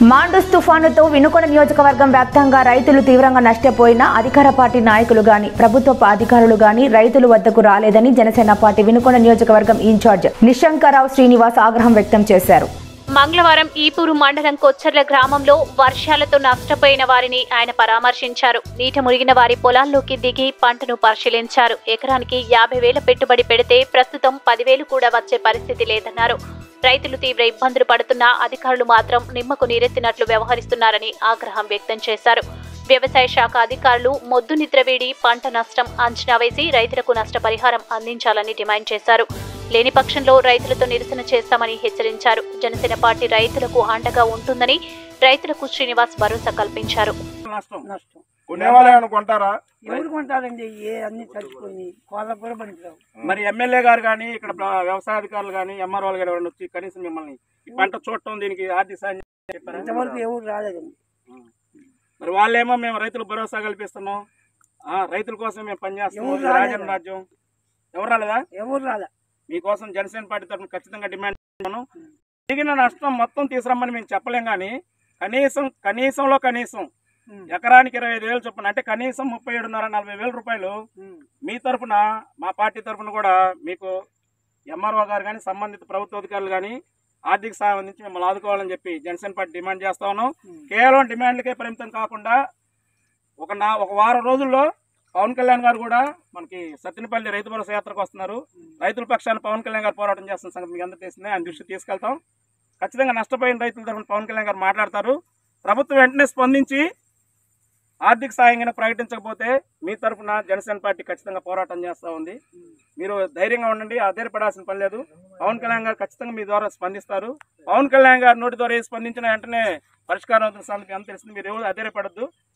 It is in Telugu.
మాండుస్ తుఫానుతో వినుకొండ నియోజకవర్గం వ్యాప్తంగా రైతులు తీవ్రంగా నష్టపోయినా అధికార పార్టీ నాయకులు గాని ప్రభుత్వ అధికారులు గాని రైతుల వద్దకు రాలేదని జనసేన పార్టీ వినుకొండ నియోజకవర్గం ఇన్ఛార్జ్ నిశంకరావు శ్రీనివాస్ ఆగ్రహం వ్యక్తం చేశారు మంగళవారం ఈపూరు మండలం కొచ్చర్ల గ్రామంలో వర్షాలతో నష్టపోయిన వారిని ఆయన పరామర్శించారు నీట మురిగిన వారి పొలాల్లోకి దిగి పంటను పరిశీలించారు ఎకరానికి యాభై వేల పెట్టుబడి పెడితే ప్రస్తుతం పదివేలు కూడా వచ్చే పరిస్థితి లేదన్నారు రైతులు తీవ్ర ఇబ్బందులు పడుతున్నా అధికారులు మాత్రం నిమ్మకు నీరెత్తినట్లు వ్యవహరిస్తున్నారని ఆగ్రహం వ్యక్తం చేశారు వ్యవసాయ శాఖ అధికారులు మొద్దు నిద్ర వీడి పంట నష్టం అంచనా వేసి రైతులకు నష్టపరిహారం అందించాలని డిమాండ్ చేశారు లేని పక్షంలో రైతులతో నిరసన చేస్తామని హెచ్చరించారు జనసేన పార్టీ రైతులకు అండగా ఉంటుందని రైతులకు శ్రీనివాస్ భరోసా కల్పించారు నష్టం నష్టం కొనేవాళ్ళే అనుకుంటారా ఎవరు కొంటారండి ఏ అన్ని చచ్చిపోయి కోళ్ళకు కూడా పనికిరావు మరి ఎమ్మెల్యే గారు కానీ ఇక్కడ ప్ర- వ్యవసాయ అధికారులు కానీ ఎంఆర్ఓలు గారు ఎవరైనా వచ్చి కనీసం మిమ్మల్ని ఈ పంట చూడటం దీనికి ఆర్థిక సాయం చెప్పారా ఇంతవరకు ఎవరు రాలేదండి మరి వాళ్ళేమో మేము రైతులకు భరోసా కల్పిస్తున్నాం ఆ, రైతుల కోసం మేము పనిచేస్తున్నాం ఎవరు ఇది రాలేదా? రాజన్న రాజ్యం ఎవరు రాలేదా ఎవరు రాలే మీకోసం జనసేన పార్టీ తరఫున ఖచ్చితంగా డిమాండ్ చేస్తున్నాను దిగిన నష్టం మొత్తం తీసుకురమ్మని మేము చెప్పలేం కానీ కనీసం కనీసంలో కనీసం ఉం. ఎకరానికి ఇరవై ఐదు వేలు చొప్పున అంటే కనీసం ముప్పై ఏడున్నర నలభై వేల రూపాయలు ఉం. మీ తరఫున మా పార్టీ తరఫున కూడా మీకు ఎంఆర్ఓ గారు కానీ సంబంధిత ప్రభుత్వ అధికారులు కానీ ఆర్థిక సాయం అందించి మిమ్మల్ని ఆదుకోవాలని చెప్పి జనసేన పార్టీ డిమాండ్ చేస్తా ఉన్నాం ఉం. కేవలం డిమాండ్లకే పరిమితం కాకుండా ఒక నా ఒక వారం రోజుల్లో పవన్ కళ్యాణ్ గారు కూడా మనకి సత్తినపల్లి రైతు భరోసా యాత్రకు వస్తున్నారు రైతుల పక్షాన పవన్ కళ్యాణ్ గారు పోరాటం చేస్తున్న సంగతి మీకు అందరూ తెలిసిందే ఆయన దృష్టి తీసుకెళ్తాం ఖచ్చితంగా నష్టపోయిన రైతుల తరఫున పవన్ కళ్యాణ్ గారు మాట్లాడతారు ప్రభుత్వం వెంటనే స్పందించి ఆర్థిక సాయంగా ప్రకటించకపోతే మీ తరఫున జనసేన పార్టీ ఖచ్చితంగా పోరాటం చేస్తూ ఉంది మీరు ధైర్యంగా ఉండండి ఆధారపడాల్సిన పని లేదు పవన్ కళ్యాణ్ గారు ఖచ్చితంగా మీ ద్వారా స్పందిస్తారు పవన్ కళ్యాణ్ గారు నోటి ద్వారా ఏ స్పందించిన వెంటనే పరిష్కారం అవుతున్న సంగతి అంత తెలిసింది మీరు ఎవరు అధైర్యపడద్దు